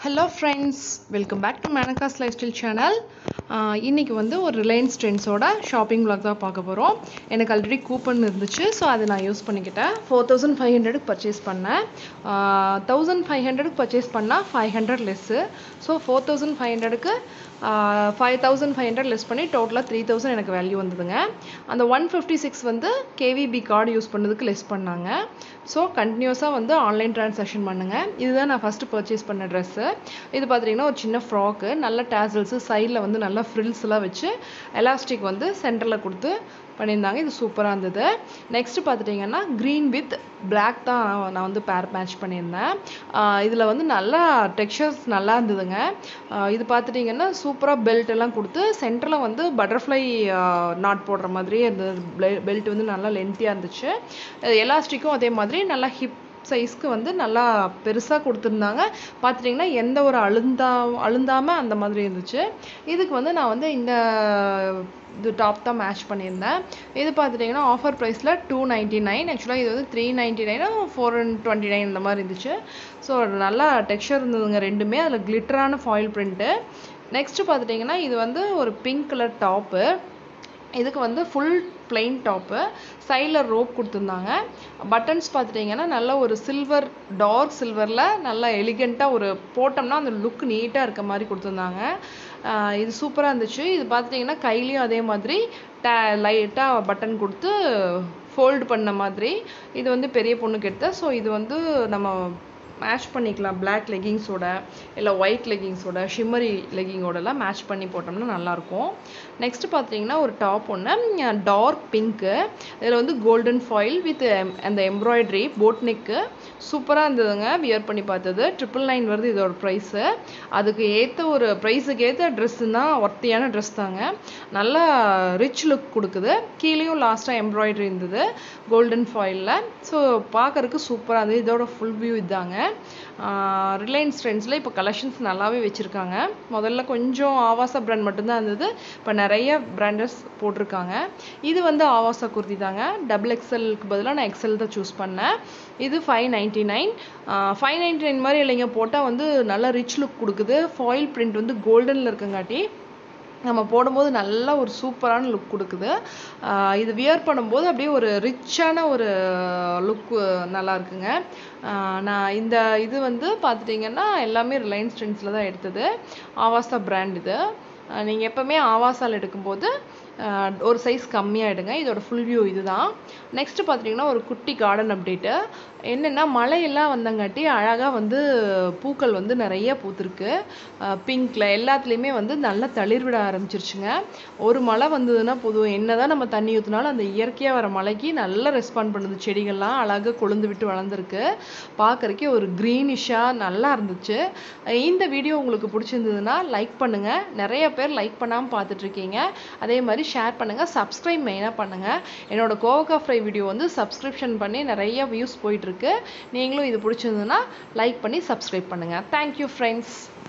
hello friends welcome back to Menaka's lifestyle channel இன்றைக்கி வந்து ஒரு ரிலையன்ஸ் ட்ரெண்ட்ஸோட ஷாப்பிங் vlog தான் பார்க்க போகிறோம் எனக்கு ஆல்ரெடி கூப்பன் இருந்துச்சு ஸோ அதை நான் யூஸ் பண்ணிக்கிட்டேன் ஃபோர் தௌசண்ட் ஃபைவ் ஹண்ட்ரடுக்கு பர்ச்சேஸ் பண்ணேன் தௌசண்ட் ஃபைவ் ஹண்ட்ரடுக்கு பர்ச்சேஸ் பண்ணால் five hundred less so four thousand five ஹண்ட்ரடுக்கு five thousand five hundred less பண்ணி டோட்டலாக த்ரீ தௌசண்ட் எனக்கு வேல்யூ வந்ததுங்க அந்த ஒன் ஃபிஃப்டி சிக்ஸ் வந்து கேவிபி கார்டு யூஸ் பண்ணதுக்கு லெஸ் பண்ணாங்க ஸோ கண்டினியூஸாக வந்து ஆன்லைன் ட்ரான்சாக்ஷன் பண்ணுங்கள் இதுதான் நான் ஃபஸ்ட்டு பர்ச்சேஸ் பண்ண ட்ரெஸ்ஸு இது பார்த்தீங்கன்னா ஒரு சின்ன ஃப்ராக்கு நல்ல டேசல்ஸு சைடில் வந்து நல்ல ஃப்ரில்ஸ்லாம் வச்சு எலாஸ்டிக் வந்து சென்டரில் கொடுத்து பண்ணியிருந்தாங்க இது சூப்பராக இருந்தது நெக்ஸ்ட் பார்த்துட்டிங்கன்னா க்ரீன் வித் Black தான் நான் வந்து பேர் மேட்ச் பண்ணியிருந்தேன் இதில் வந்து நல்லா டெக்ஸ்சர்ஸ் நல்லா இருந்ததுங்க ஆஹ் இது பார்த்துட்டிங்கன்னா சூப்பராக பெல்ட் எல்லாம் கொடுத்து சென்டரில் வந்து பட்டர்ஃப்ளை நாட் போடுற மாதிரியே இருந்தது பெல்ட் வந்து நல்லா லென்த்தியாக இருந்துச்சு எலாஸ்டிக்கும் அதே மாதிரி நல்லா ஹிப் சைஸ்க்கு வந்து நல்லா பெருசாக கொடுத்துருந்தாங்க பார்த்துட்டிங்கன்னா எந்த ஒரு அழுந்தா அழுந்தாமல் அந்த மாதிரி இருந்துச்சு இதுக்கு வந்து நான் வந்து இந்த இது டாப் தான் மேட்ச் பண்ணியிருந்தேன் இது பார்த்துட்டிங்கன்னா ஆஃபர் ப்ரைஸில் டூ நைன்ட்டி நைன் ஆக்சுவலாக இது வந்து த்ரீ நைன்ட்டி நைனா ஃபோர் டுவெண்ட்டி நைன் இந்த மாதிரி இருந்துச்சு ஸோ நல்லா டெக்ஸ்சர் இருந்ததுங்க ரெண்டுமே அதில் கிளிட்டரான ஃபாயில் பிரிண்ட்டு நெக்ஸ்ட்டு பார்த்துட்டிங்கன்னா இது வந்து ஒரு பிங்க் கலர் டாப்பு இதுக்கு வந்து ஃபுல் பிளெயின் டாப்பு சைடில் ரோப் கொடுத்துருந்தாங்க பட்டன்ஸ் பார்த்துட்டிங்கன்னா நல்ல ஒரு சில்வர் டார்க் சில்வரில் நல்லா எலிகெண்ட்டாக ஒரு போட்டோம்னா அந்த லுக் நீட்டாக இருக்க மாதிரி கொடுத்துருந்தாங்க ஆஹ் இது சூப்பராக இருந்துச்சு இது பார்த்துட்டிங்கன்னா கையிலையும் அதே மாதிரி டே லைட்டாக பட்டன் கொடுத்து ஃபோல்டு பண்ண மாதிரி இது வந்து பெரிய பொண்ணுக்கு எடுத்தேன் ஸோ இது வந்து நம்ம மேட்ச் பண்ணிக்கலாம் பிளாக் லெகிங்ஸோட இல்லை ஒயிட் லெகிங்ஸோட ஷிம்மரி லெகிங்கோடலாம் மேட்ச் பண்ணி போட்டோம்னா நல்லாயிருக்கும் நெக்ஸ்ட் பார்த்தீங்கன்னா ஒரு டாப் ஒன்று டார்க் பிங்க்கு இதில் வந்து கோல்டன் ஃபாயில் வித் அந்த எம்ப்ராய்டரி போட் நெக்கு சூப்பராக இருந்ததுங்க வியர் பண்ணி பார்த்தது ட்ரிபிள் நைன் வருது இதோட ப்ரைஸு அதுக்கு ஏற்ற ஒரு ப்ரைஸுக்கு ஏற்ற ட்ரெஸ்ஸுன்னா ஒர்த்தியான ட்ரெஸ் தாங்க நல்லா ரிச் லுக் கொடுக்குது கீழேயும் லாஸ்ட்டாக எம்ப்ராய்டரி இருந்தது கோல்டன் ஃபாயிலில் ஸோ பார்க்கறதுக்கு சூப்பராக இருந்தது இதோட ஃபுல் வியூ இதாங்க ரிலையன்ஸ் ட்ரெண்ட்ஸில் இப்போ கலெக்ஷன்ஸ் நல்லாவே வச்சுருக்காங்க முதல்ல கொஞ்சம் ஆவாசா பிராண்ட் மட்டும்தான் இருந்தது இப்போ நிறைய பிராண்டர்ஸ் போட்டிருக்காங்க இது வந்து ஆவாசா குர்த்தி தாங்க டபுள் எக்ஸலுக்கு பதிலாக நான் எக்ஸல் தான் சூஸ் பண்ணேன் இது five ninety nine five ninety nine மாதிரி இல்லைங்க போட்டால் வந்து நல்லா ரிச் லுக் கொடுக்குது ஃபாயில் பிரிண்ட் வந்து கோல்டனில் இருக்கங்காட்டி நம்ம போடும்போது நல்ல ஒரு சூப்பரான லுக் கொடுக்குது ஆஹ் இது வியர் பண்ணும்போது அப்படியே ஒரு ரிச்சான ஒரு லுக்கு நல்லா இருக்குங்க ஆஹ் நான் இந்த இது வந்து பார்த்துட்டிங்கன்னா எல்லாமே ரிலையன்ஸ் ட்ரெண்ட்ஸில் தான் எடுத்தது ஆவாசா பிராண்ட் இது நீங்கள் எப்போவுமே ஆவாசால் எடுக்கும்போது ஆஹ் ஒரு சைஸ் கம்மியாக எடுங்க இதோட ஃபுல் வியூ இதுதான் நெக்ஸ்ட் பார்த்துட்டிங்கன்னா ஒரு குட்டி கார்டன் அப்டேட்டு என்னென்னா மழையெல்லாம் வந்தங்காட்டி அழகாக வந்து பூக்கள் வந்து நிறைய பூத்துருக்கு பிங்க்கில் எல்லாத்துலேயுமே வந்து நல்லா தளிர் விட ஆரம்பிச்சிருச்சுங்க ஒரு மழை வந்ததுன்னா போதும் என்னதான் நம்ம தண்ணி ஊற்றினாலும் அந்த இயற்கையாக வர மழைக்கு நல்லா ரெஸ்பாண்ட் பண்ணுது செடிகள்லாம் அழகாக கொழுந்து விட்டு வளர்ந்துருக்கு பார்க்குறக்கே ஒரு க்ரீனிஷாக நல்லா இருந்துச்சு இந்த வீடியோ உங்களுக்கு பிடிச்சிருந்ததுன்னா லைக் பண்ணுங்கள் நிறைய பேர் லைக் பண்ணாமல் பார்த்துட்ருக்கீங்க அதே மாதிரி ஷேர் பண்ணுங்கள் சப்ஸ்கிரைப் மெயினாக பண்ணுங்கள் என்னோட கோவக்கா ஃப்ரை வீடியோ வந்து சப்ஸ்கிரிப்ஷன் பண்ணி நிறைய வியூஸ் போயிட்டுருக்கு நீங்களும் இது பிடிச்சிருந்ததுன்னா லைக் பண்ணி சப்ஸ்கிரைப் பண்ணுங்கள் தேங்க்யூ ஃப்ரெண்ட்ஸ்